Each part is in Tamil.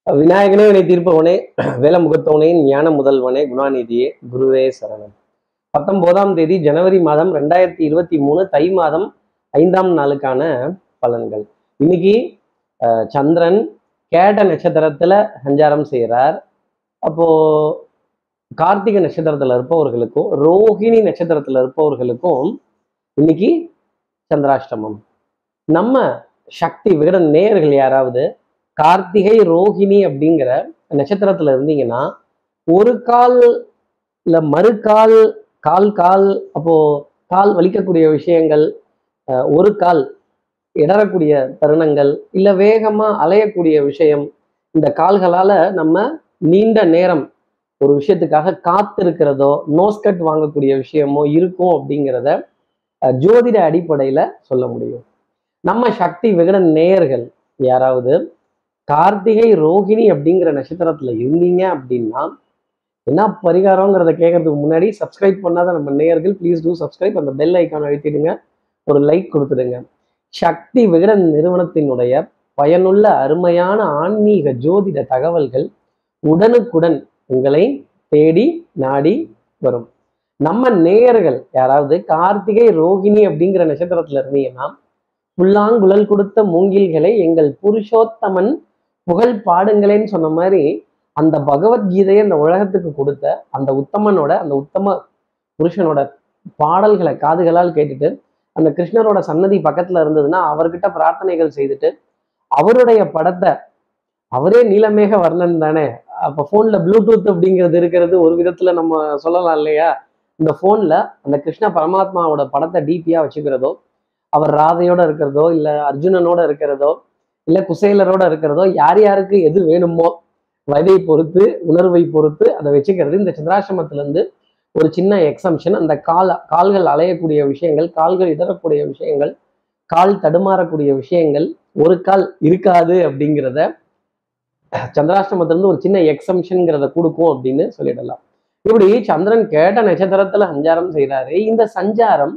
விநாயகனே வினை தீர்ப்பவனே வேல முகத்தவனே ஞான முதல்வனே குணாநிதியே குருவே சரணம் பத்தொன்பதாம் தேதி ஜனவரி மாதம் ரெண்டாயிரத்தி இருபத்தி மூணு தை மாதம் ஐந்தாம் நாளுக்கான பலன்கள் இன்னைக்கு அஹ், சந்திரன் கேட்ட நட்சத்திரத்துல சஞ்சாரம் செய்கிறார் அப்போ கார்த்திகை நட்சத்திரத்துல இருப்பவர்களுக்கும் ரோஹிணி நட்சத்திரத்துல இருப்பவர்களுக்கும் இன்னைக்கு சந்திராஷ்டமம் நம்ம சக்தி விகட நேயர்கள் யாராவது கார்த்திகை ரோஹிணி அப்படிங்கிற நட்சத்திரத்துல இருந்தீங்கன்னா ஒரு கால் இல்ல மறுகால் கால் கால் அப்போ கால் வலிக்கக்கூடிய விஷயங்கள் அஹ், ஒரு கால் இடறக்கூடிய தருணங்கள் இல்ல வேகமா அலையக்கூடிய விஷயம் இந்த கால்களால நம்ம நீண்ட நேரம் ஒரு விஷயத்துக்காக காத்திருக்கிறதோ நோஸ்கட் வாங்கக்கூடிய விஷயமோ இருக்கும் அப்படிங்கிறத அஹ், ஜோதிட அடிப்படையில சொல்ல முடியும் நம்ம சக்தி விகட நேயர்கள் யாராவது கார்த்திகை ரோஹிணி அப்படிங்கிற நட்சத்திரத்துல இருந்தீங்க அப்படின்னா என்ன பரிகாரங்கிறத கேட்கறதுக்கு முன்னாடி சப்ஸ்கிரைப் பண்ணாத நம்ம நேயர்கள் ப்ளீஸ் டூ சப்ஸ்கிரைப் அந்த பெல் ஐக்கான் அழுத்திடுங்க ஒரு லைக் கொடுத்துடுங்க சக்தி விகடன் நிறுவனத்தினுடைய பயனுள்ள அருமையான ஆன்மீக ஜோதிட தகவல்கள் உடனுக்குடன் உங்களை தேடி நாடி வரும் நம்ம நேயர்கள் யாராவது கார்த்திகை ரோகிணி அப்படிங்கிற நட்சத்திரத்துல இருந்தீங்கன்னா புல்லாங்குழல் கொடுத்த மூங்கில்களை எங்கள் புருஷோத்தமன் புகழ் பாடுங்களேன்னு சொன்ன மாதிரி அந்த பகவத்கீதையை அந்த உலகத்துக்கு கொடுத்த அந்த உத்தமனோட அந்த உத்தம புருஷனோட பாடல்களை காதுகளால் கேட்டுட்டு அந்த கிருஷ்ணரோட சன்னதி பக்கத்துல இருந்ததுன்னா அவர்கிட்ட பிரார்த்தனைகள் செய்துட்டு அவருடைய படத்தை அவரே நீலமேக வர்ணன் தானே அப்ப போன்ல ப்ளூடூத் அப்படிங்கிறது இருக்கிறது ஒரு விதத்துல நம்ம சொல்லலாம் இல்லையா இந்த போன்ல அந்த கிருஷ்ண பரமாத்மாவோட படத்தை டிபியா வச்சுக்கிறதோ அவர் ராதையோட இருக்கிறதோ இல்ல அர்ஜுனனோட இருக்கிறதோ இல்ல குசேலரோட இருக்கிறதோ யார் யாருக்கு எது வேணுமோ வயதை பொறுத்து உணர்வை பொறுத்து அதை வச்சுக்கிறது இந்த சந்திராசிரமத்துல இருந்து ஒரு சின்ன எக்ஸம்ஷன் அந்த கால் கால்கள் அலையக்கூடிய விஷயங்கள் கால்கள் இடறக்கூடிய விஷயங்கள் கால் தடுமாறக்கூடிய விஷயங்கள் ஒரு கால் இருக்காது அப்படிங்கிறத சந்திராஷ்டமத்திலிருந்து ஒரு சின்ன எக்ஸம்ஷன்ங்கிறத கொடுக்கும் அப்படின்னு சொல்லிடலாம் இப்படி சந்திரன் கேட்ட நட்சத்திரத்துல சஞ்சாரம் செய்கிறாரு இந்த சஞ்சாரம்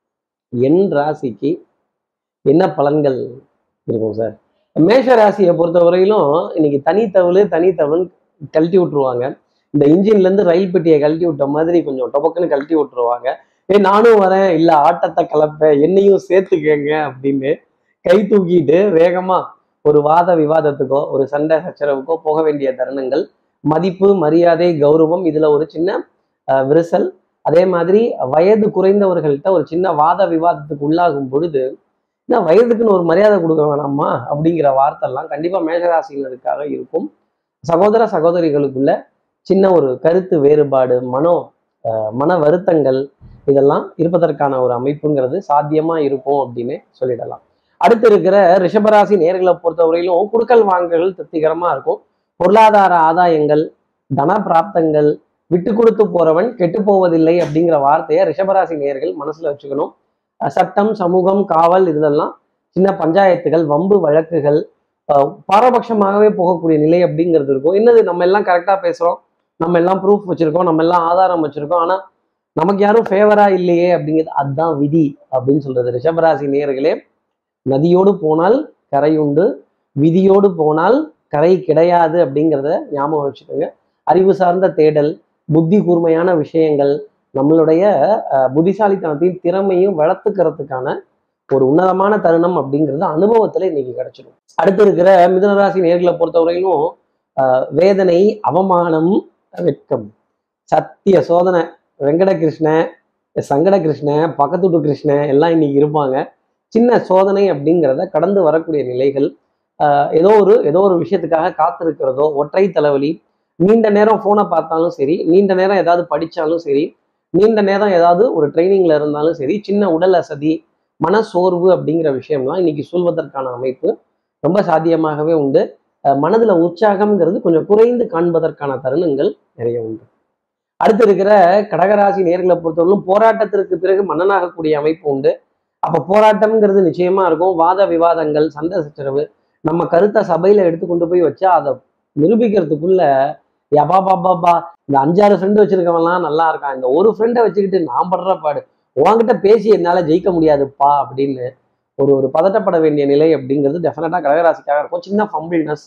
என் ராசிக்கு என்ன பலன்கள் இருக்கும் சார் மேஷ ராசியை பொறுத்தவரையிலும் இன்னைக்கு தனித்தவளு தனித்தவள் கழட்டி விட்டுருவாங்க இந்த இன்ஜின்ல இருந்து ரயில் பெட்டியை கழட்டி விட்ட மாதிரி கொஞ்சம் டொபக்குன்னு கழட்டி விட்டுருவாங்க ஏய் நானும் வரேன் இல்ல ஆட்டத்தை கலப்ப என்னையும் சேர்த்துக்கங்க அப்படின்னு கை தூக்கிட்டு வேகமா ஒரு வாத விவாதத்துக்கோ ஒரு சண்டை சச்சரவுக்கோ போக வேண்டிய தருணங்கள் மதிப்பு மரியாதை கௌரவம் இதுல ஒரு சின்ன அஹ், விரிசல் அதே மாதிரி வயது குறைந்தவர்கள்ட்ட ஒரு சின்ன வாத விவாதத்துக்கு உள்ளாகும் பொழுது என்ன வயதுக்குன்னு ஒரு மரியாதை கொடுக்க வேணாமா அப்படிங்கிற வார்த்தைலாம் கண்டிப்பா மேஷராசினருக்காக இருக்கும் சகோதர சகோதரிகளுக்குள்ள சின்ன ஒரு கருத்து வேறுபாடு மனோ அஹ், மன வருத்தங்கள் இதெல்லாம் இருப்பதற்கான ஒரு அமைப்புங்கிறது சாத்தியமா இருக்கும் அப்படின்னு சொல்லிடலாம் அடுத்து இருக்கிற ரிஷபராசி நேர்களை பொறுத்தவரையிலும் குடுக்கல் வாங்கல்கள் திருப்திகரமா இருக்கும் பொருளாதார ஆதாயங்கள் தன பிராப்தங்கள் விட்டு கொடுத்து போறவன் கெட்டு போவதில்லை அப்படிங்கிற வார்த்தையை ரிஷபராசி நேர்கள் மனசுல வச்சுக்கணும் அஹ் சட்டம் சமூகம் காவல் இதுலெல்லாம் சின்ன பஞ்சாயத்துகள் வம்பு வழக்குகள் அஹ் பாரபட்சமாகவே போகக்கூடிய நிலை அப்படிங்கிறது இருக்கும் என்னது நம்ம எல்லாம் கரெக்டா பேசுறோம் நம்ம எல்லாம் ப்ரூஃப் வச்சிருக்கோம் நம்ம எல்லாம் ஆதாரம் வச்சிருக்கோம் ஆனா நமக்கு யாரும் ஃபேவரா இல்லையே அப்படிங்கிறது அதுதான் விதி அப்படின்னு சொல்றது ரிஷபராசி நேர்களே நதியோடு போனால் கரை உண்டு விதியோடு போனால் கரை கிடையாது அப்படிங்கிறத ஞாபகம் வச்சுக்கோங்க அறிவு சார்ந்த தேடல் புத்தி கூர்மையான விஷயங்கள் நம்மளுடைய அஹ், புத்திசாலித்தனத்தையும் திறமையும் வளர்த்துக்கிறதுக்கான ஒரு உன்னதமான தருணம் அப்படிங்கிறது அனுபவத்துல இன்னைக்கு கிடைச்சிடும் அடுத்து இருக்கிற மிதுனராசி நேர்களை பொறுத்தவரையிலும் அஹ், வேதனை அவமானம் வெட்கம் சத்திய சோதனை வெங்கடகிருஷ்ண சங்கடகிருஷ்ண பக்கத்துட்டு கிருஷ்ண எல்லாம் இன்னைக்கு இருப்பாங்க சின்ன சோதனை அப்படிங்கிறத கடந்து வரக்கூடிய நிலைகள் ஆஹ் ஏதோ ஒரு ஏதோ ஒரு விஷயத்துக்காக காத்திருக்கிறதோ ஒற்றை தலைவலி நீண்ட நேரம் ஃபோனை பார்த்தாலும் சரி நீண்ட நேரம் ஏதாவது படித்தாலும் சரி நீண்ட நேரம் ஏதாவது ஒரு ட்ரைனிங்ல இருந்தாலும் சரி சின்ன உடல் அசதி மன சோர்வு அப்படிங்கிற விஷயம்லாம் இன்னைக்கு சொல்வதற்கான அமைப்பு ரொம்ப சாத்தியமாகவே உண்டு அஹ் மனதுல உற்சாகம்ங்கிறது கொஞ்சம் குறைந்து காண்பதற்கான தருணங்கள் நிறைய உண்டு அடுத்து இருக்கிற கடகராசி நேர்களை பொறுத்தவரைக்கும் போராட்டத்திற்கு பிறகு மன்னனாகக்கூடிய அமைப்பு உண்டு அப்ப போராட்டம்ங்கிறது நிச்சயமா இருக்கும் வாத விவாதங்கள் சண்டை சச்சரவு நம்ம கருத்தை சபையில எடுத்து கொண்டு போய் வச்சா அதை நிரூபிக்கிறதுக்குள்ள யபா பாபாபா இந்த அஞ்சாறு ஃப்ரெண்டு வச்சிருக்கவன்லாம் நல்லா இருக்கான் இந்த ஒரு ஃப்ரெண்டை வச்சுக்கிட்டு நான் படுற பாடு உன்கிட்ட பேசி என்னால ஜெயிக்க முடியாதுப்பா அப்படின்னு ஒரு ஒரு பதட்டப்பட வேண்டிய நிலை அப்படிங்கிறது டெஃபினட்டா கடகராசிக்காக இருக்கும் சின்ன ஃபம்பிள்னஸ்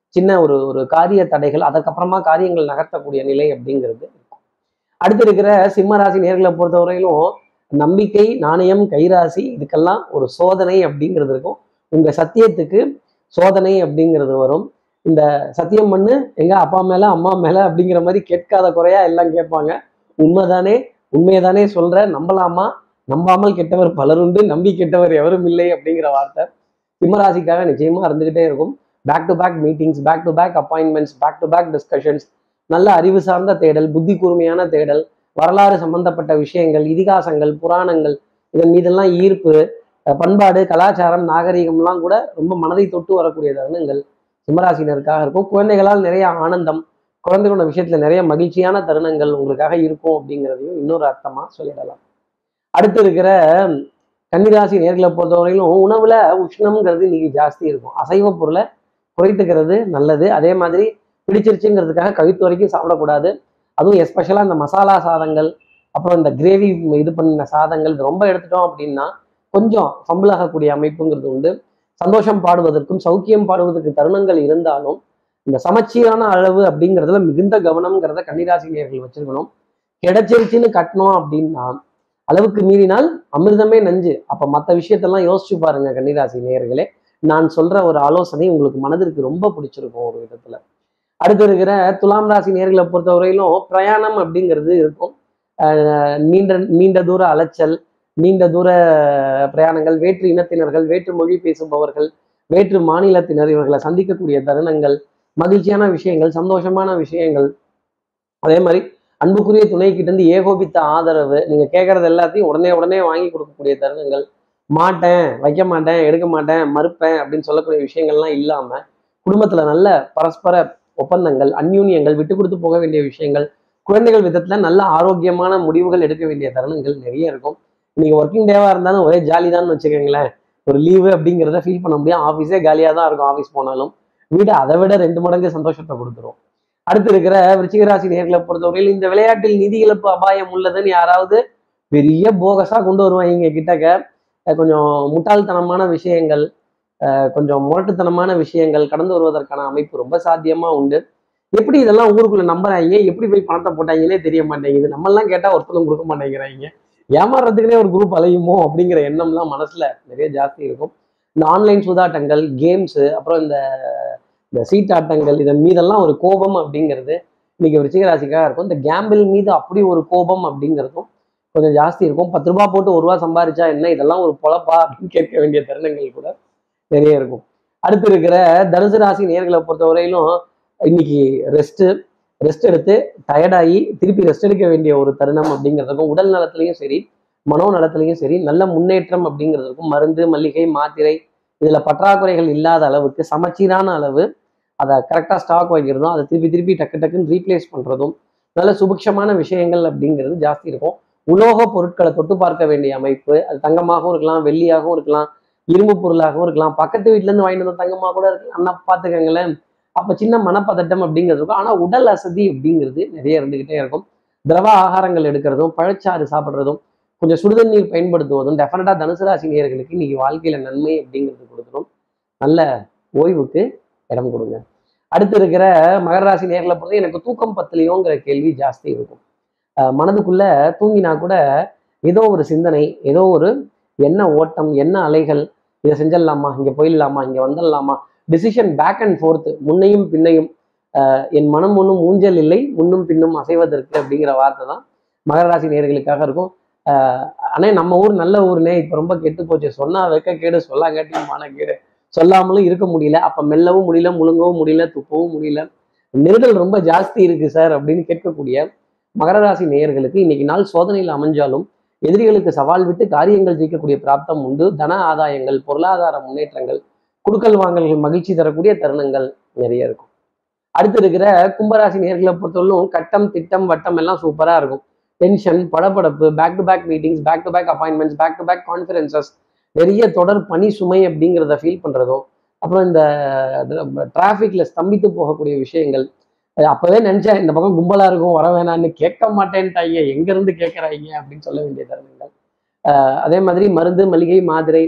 சின்ன ஒரு ஒரு காரிய தடைகள் அதுக்கப்புறமா காரியங்கள் நகர்த்தக்கூடிய நிலை அப்படிங்கிறது இருக்கும் அடுத்து இருக்கிற சிம்ம ராசி நேர்களை பொறுத்தவரையிலும் நம்பிக்கை நாணயம் கைராசி இதுக்கெல்லாம் ஒரு சோதனை அப்படிங்கிறது இருக்கும் உங்க சத்தியத்துக்கு சோதனை அப்படிங்கிறது வரும் இந்த சத்தியம் பண்ணு எங்க அப்பா மேல அம்மா மேல அப்படிங்கிற மாதிரி கேட்காத குறையா எல்லாம் கேட்பாங்க உண்மைதானே உண்மையதானே சொல்ற நம்பலாமா நம்பாமல் கெட்டவர் பலருண்டு நம்பி கெட்டவர் எவரும் இல்லை அப்படிங்கிற வார்த்தை சிம்மராசிக்காக நிச்சயமா இருந்துகிட்டே இருக்கும் back to back meetings back to back appointments back to back discussions நல்ல அறிவு சார்ந்த தேடல் புத்தி கூர்மையான தேடல் வரலாறு சம்பந்தப்பட்ட விஷயங்கள் இதிகாசங்கள் புராணங்கள் இதன் மீதெல்லாம் ஈர்ப்பு அஹ் பண்பாடு கலாச்சாரம் நாகரிகம்லாம் கூட ரொம்ப மனதை தொட்டு வரக்கூடிய தருணங்கள் சிம்மராசினருக்காக இருக்கும் குழந்தைகளால் நிறைய ஆனந்தம் குழந்தைகளோட விஷயத்துல நிறைய மகிழ்ச்சியான தருணங்கள் உங்களுக்காக இருக்கும் அப்படிங்கிறதையும் இன்னொரு அர்த்தமா சொல்லிடலாம் அடுத்து இருக்கிற கன்னிராசி நேர்களை பொறுத்தவரையிலும் உணவுல உஷ்ணம்ங்கிறது இன்னைக்கு ஜாஸ்தி இருக்கும் அசைவ பொருளை குறைத்துக்கிறது நல்லது அதே மாதிரி பிடிச்சிருச்சுங்கிறதுக்காக கவித்து வரைக்கும் சாப்பிடக்கூடாது அதுவும் எஸ்பெஷலாக இந்த மசாலா சாதங்கள் அப்புறம் இந்த கிரேவி இது பண்ணின சாதங்கள் இது ரொம்ப எடுத்துட்டோம் அப்படின்னா கொஞ்சம் ஃபம்பிள் ஆகக்கூடிய அமைப்புங்கிறது உண்டு சந்தோஷம் பாடுவதற்கும் சௌக்கியம் பாடுவதற்கு தருணங்கள் இருந்தாலும் இந்த சமச்சீரான அளவு அப்படிங்கிறதுல மிகுந்த கவனம்ங்கிறத கன்னிராசி நேர்கள் வச்சிருக்கணும் கிடைச்சிருச்சுன்னு கட்டணும் அப்படின்னா அளவுக்கு மீறினால் அமிர்தமே நஞ்சு அப்ப மற்ற விஷயத்தெல்லாம் யோசிச்சு பாருங்க கன்னிராசி நேயர்களே நான் சொல்ற ஒரு ஆலோசனை உங்களுக்கு மனதிற்கு ரொம்ப பிடிச்சிருக்கும் ஒரு விதத்துல அடுத்து இருக்கிற துலாம் ராசி நேர்களை பொறுத்தவரையிலும் பிரயாணம் அப்படிங்கிறது இருக்கும் அஹ் நீண்ட நீண்ட தூர அலைச்சல் நீண்ட தூர பிரயாணங்கள் வேற்று இனத்தினர்கள் வேற்று மொழி பேசுபவர்கள் வேற்று மாநிலத்தினர் இவர்களை சந்திக்கக்கூடிய தருணங்கள் மகிழ்ச்சியான விஷயங்கள் சந்தோஷமான விஷயங்கள் அதே மாதிரி அன்புக்குரிய துணை கிட்ட இருந்து ஏகோபித்த ஆதரவு நீங்க கேட்கறது எல்லாத்தையும் உடனே உடனே வாங்கி கொடுக்கக்கூடிய தருணங்கள் மாட்டேன் வைக்க மாட்டேன் எடுக்க மாட்டேன் மறுப்பேன் அப்படின்னு சொல்லக்கூடிய விஷயங்கள்லாம் இல்லாம குடும்பத்துல நல்ல பரஸ்பர ஒப்பந்தங்கள் அந்யூன்யங்கள் விட்டு கொடுத்து போக வேண்டிய விஷயங்கள் குழந்தைகள் விதத்துல நல்ல ஆரோக்கியமான முடிவுகள் எடுக்க வேண்டிய தருணங்கள் நிறைய இருக்கும் இன்னைக்கு ஒர்க்கிங் டேவா இருந்தாலும் ஒரே ஜாலி தான் வச்சுக்கோங்களேன் ஒரு லீவு அப்படிங்கிறத ஃபீல் பண்ண முடியும் ஆஃபீஸே காலியாக தான் இருக்கும் ஆஃபீஸ் போனாலும் வீடு அதை விட ரெண்டு மடங்கு சந்தோஷத்தை கொடுத்துரும் அடுத்து இருக்கிற விருச்சிகராசி நேர்களை பொறுத்தவரையில் இந்த விளையாட்டில் நிதி இழப்பு அபாயம் உள்ளதுன்னு யாராவது பெரிய போகஸா கொண்டு வருவாங்க கிட்டக்க அஹ் கொஞ்சம் முட்டாள்தனமான விஷயங்கள் அஹ் கொஞ்சம் முரட்டுத்தனமான விஷயங்கள் கடந்து வருவதற்கான அமைப்பு ரொம்ப சாத்தியமா உண்டு எப்படி இதெல்லாம் ஊருக்குள்ள நம்புறாங்க எப்படி போய் பணத்தை போட்டாங்கன்னே தெரிய மாட்டேங்குது நம்மெல்லாம் கேட்டா ஒருத்தரும் கொடுக்க மாட்டேங்கிறாங்க ஏமாறுறதுக்குனே ஒரு குரூப் அலையுமோ அப்படிங்கிற எண்ணம்லாம் மனசுல நிறைய ஜாஸ்தி இருக்கும் இந்த ஆன்லைன் சூதாட்டங்கள் கேம்ஸு அப்புறம் இந்த இந்த சீட்டாட்டங்கள் இதன் மீதெல்லாம் ஒரு கோபம் அப்படிங்கிறது இன்னைக்கு விருச்சிக ராசிக்காக இருக்கும் இந்த கேம்பிள் மீது அப்படி ஒரு கோபம் அப்படிங்கிறதும் கொஞ்சம் ஜாஸ்தி இருக்கும் பத்து ரூபா போட்டு ஒரு ரூபா சம்பாரிச்சா என்ன இதெல்லாம் ஒரு பொழப்பா அப்படின்னு கேட்க வேண்டிய தருணங்கள் கூட நிறைய இருக்கும் அடுத்து இருக்கிற தனுசு ராசி நேர்களை பொறுத்தவரையிலும் இன்னைக்கு ரெஸ்ட்டு ரெஸ்ட் எடுத்து டயர்டாகி திருப்பி ரெஸ்ட் எடுக்க வேண்டிய ஒரு தருணம் அப்படிங்கிறதுக்கும் உடல் நலத்திலையும் சரி மனோ நலத்திலையும் சரி நல்ல முன்னேற்றம் அப்படிங்கிறதுக்கும் மருந்து மல்லிகை மாத்திரை இதுல பற்றாக்குறைகள் இல்லாத அளவுக்கு சமச்சீரான அளவு அதை கரெக்டாக ஸ்டாக் வைக்கிறதும் அதை திருப்பி திருப்பி டக்கு டக்குன்னு ரீப்ளேஸ் பண்றதும் நல்ல சுபிக்ஷமான விஷயங்கள் அப்படிங்கிறது ஜாஸ்தி இருக்கும் உலோக பொருட்களை தொட்டு பார்க்க வேண்டிய அமைப்பு அது தங்கமாகவும் இருக்கலாம் வெள்ளியாகவும் இருக்கலாம் இரும்பு பொருளாகவும் இருக்கலாம் பக்கத்து வீட்டுல இருந்து வாங்கிட்டு வந்த தங்கமாக கூட இருக்கலாம் அண்ணா பார்த்துக்கங்களேன் அப்ப சின்ன மனப்பதட்டம் அப்படிங்கிறது இருக்கும் ஆனா உடல் அசதி அப்படிங்கிறது நிறைய இருந்துகிட்டே இருக்கும் திரவ ஆகாரங்கள் எடுக்கிறதும் பழச்சாறு சாப்பிட்றதும் கொஞ்சம் சுடுதண்ணீர் பயன்படுத்துவதும் டெஃபினட்டா தனுசு ராசி நேயர்களுக்கு இன்னைக்கு வாழ்க்கையில நன்மை அப்படிங்கிறது கொடுக்கணும் நல்ல ஓய்வுக்கு இடம் கொடுங்க அடுத்து இருக்கிற மகர ராசி நேர்களை பொறுத்து எனக்கு தூக்கம் பத்தலையோங்கிற கேள்வி ஜாஸ்தி இருக்கும் அஹ் மனதுக்குள்ள தூங்கினா கூட ஏதோ ஒரு சிந்தனை ஏதோ ஒரு என்ன ஓட்டம் என்ன அலைகள் இதை செஞ்சிடலாமா இங்க போயிடலாமா இங்க வந்துடலாமா டிசிஷன் பேக் அண்ட் ஃபோர்த் முன்னையும் பின்னையும் அஹ் என் மனம் ஒன்றும் ஊஞ்சல் இல்லை முன்னும் பின்னும் அசைவதற்கு அப்படிங்கிற வார்த்தை தான் மகர ராசி நேர்களுக்காக இருக்கும் அஹ் அண்ணே நம்ம ஊர் நல்ல ஊர்னே இப்ப ரொம்ப கெட்டு போச்சு சொன்னா வெக்க கேடு சொல்லாங்காட்டியும் மான கேடு சொல்லாமலும் இருக்க முடியல அப்ப மெல்லவும் முடியல முழுங்கவும் முடியல துப்பவும் முடியல நெருடல் ரொம்ப ஜாஸ்தி இருக்கு சார் அப்படின்னு கேட்கக்கூடிய மகர ராசி நேயர்களுக்கு இன்னைக்கு நாள் சோதனையில் அமைஞ்சாலும் எதிரிகளுக்கு சவால் விட்டு காரியங்கள் ஜெயிக்கக்கூடிய பிராப்தம் உண்டு தன ஆதாயங்கள் பொருளாதார முன்னேற்றங்கள் குடுக்கல் வாங்கல்கள் மகிழ்ச்சி தரக்கூடிய தருணங்கள் நிறைய இருக்கும் அடுத்து இருக்கிற கும்பராசி நேர்களை பொறுத்தவரைக்கும் கட்டம் திட்டம் வட்டம் எல்லாம் சூப்பரா இருக்கும் டென்ஷன் படபடப்பு back to back meetings back to back appointments back to back conferences நிறைய தொடர் பணி சுமை அப்படிங்கிறத ஃபீல் பண்றதும் அப்புறம் இந்த டிராஃபிக்ல ஸ்தம்பித்து போகக்கூடிய விஷயங்கள் அது அப்பவே நினைச்சேன் இந்த பக்கம் கும்பலா இருக்கும் வர வேணான்னு கேட்க மாட்டேன்ட்டாங்க எங்க இருந்து கேட்கறாங்க அப்படின்னு சொல்ல வேண்டிய தருணங்கள் ஆஹ் அதே மாதிரி மருந்து மளிகை மாத்திரை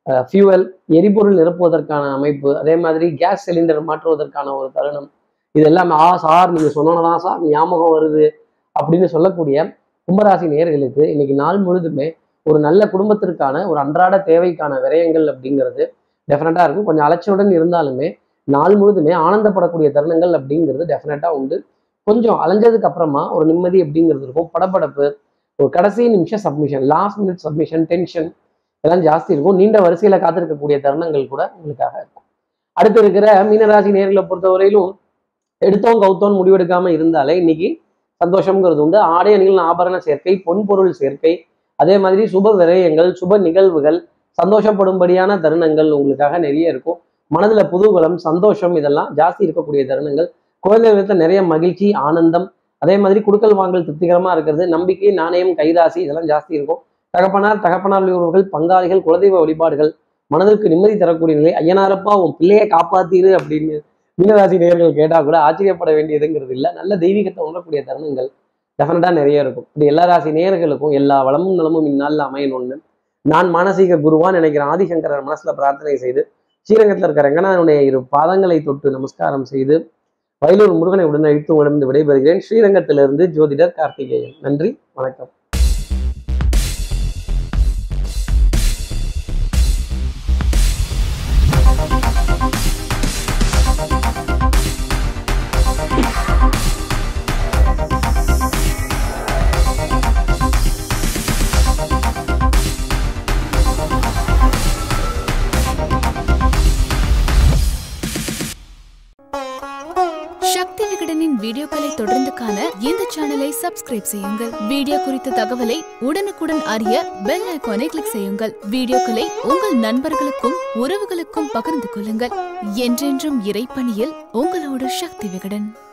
ஃபியூவல் எரிபொருள் நிரப்புவதற்கான அமைப்பு அதே மாதிரி கேஸ் சிலிண்டர் மாற்றுவதற்கான ஒரு தருணம் இது எல்லாமே ஆ சார் நீங்க சொன்னதான் சார் ஞாபகம் வருது அப்படின்னு சொல்லக்கூடிய கும்பராசி நேயர்களுக்கு இன்னைக்கு நாள் முழுதுமே ஒரு நல்ல குடும்பத்திற்கான ஒரு அன்றாட தேவைக்கான விரயங்கள் அப்படிங்கிறது டெஃபினட்டா இருக்கும் கொஞ்சம் அலட்சியுடன் இருந்தாலுமே நாள் முழுதுமே ஆனந்தப்படக்கூடிய தருணங்கள் அப்படிங்கிறது டெஃபினட்டா உண்டு கொஞ்சம் அலைஞ்சதுக்கு அப்புறமா ஒரு நிம்மதி அப்படிங்கிறது இருக்கும் படபடப்பு ஒரு கடைசி நிமிஷம் submission last minute submission tension இதெல்லாம் ஜாஸ்தி இருக்கும் நீண்ட வரிசையில காத்திருக்கக்கூடிய தருணங்கள் கூட உங்களுக்காக இருக்கும் அடுத்து இருக்கிற மீனராசி நேர்களை பொறுத்தவரையிலும் எடுத்தோம் கவுத்தோம் முடிவெடுக்காம இருந்தாலே இன்னைக்கு சந்தோஷம்ங்கிறது உண்டு ஆடை அணிகள் ஆபரண சேர்க்கை பொன்பொருள் சேர்க்கை அதே மாதிரி சுப விரயங்கள் சுப நிகழ்வுகள் சந்தோஷப்படும்படியான தருணங்கள் உங்களுக்காக நிறைய இருக்கும் மனதுல புதுகுலம் சந்தோஷம் இதெல்லாம் ஜாஸ்தி இருக்கக்கூடிய தருணங்கள் குழந்தைகளுக்கு நிறைய மகிழ்ச்சி ஆனந்தம் அதே மாதிரி குடுக்கல் வாங்கல் திருப்திகரமா இருக்கிறது நம்பிக்கை நாணயம் கைராசி இதெல்லாம் ஜாஸ்தி இருக்கும் தகப்பனார் தகப்பனார் உறவுகள் பங்காளிகள் குலதெய்வ வழிபாடுகள் மனதிற்கு நிம்மதி தரக்கூடிய நிலை ஐயனாரப்பா உன் பிள்ளையை காப்பாத்திரு அப்படின்னு மீனராசி நேயர்கள் கேட்டா கூட ஆச்சரியப்பட வேண்டியதுங்கிறது இல்லை நல்ல தெய்வீகத்தை உணரக்கூடிய தருணங்கள் டெஃபினட்டா நிறைய இருக்கும் இப்படி எல்லா ராசி நேயர்களுக்கும் எல்லா வளமும் நலமும் இந்நாளில் அமையணும்னு நான் மானசீக குருவா நினைக்கிற ஆதிசங்கரர் மனசுல பிரார்த்தனை செய்து ஸ்ரீரங்கத்தில் இருக்கிற ரங்கநாதனுடைய இரு பாதங்களை தொட்டு நமஸ்காரம் செய்து வயலூர் முருகனை உடன் அழித்து உடம்பு விடைபெறுகிறேன் ஸ்ரீரங்கத்திலிருந்து ஜோதிடர் கார்த்திகேயன் நன்றி வணக்கம் சக்தி விகடனின் வீடியோக்களை தொடர்ந்து காண இந்த சேனலை சப்ஸ்கிரைப் செய்யுங்கள் வீடியோ குறித்த தகவலை உடனுக்குடன் அறிய பெல் ஐகானை கிளிக் செய்யுங்கள் வீடியோக்களை உங்கள் நண்பர்களுக்கும் உறவுகளுக்கும் பகிர்ந்து கொள்ளுங்கள் என்றென்றும் இறைப்பணியில் உங்களோட சக்தி விகடன்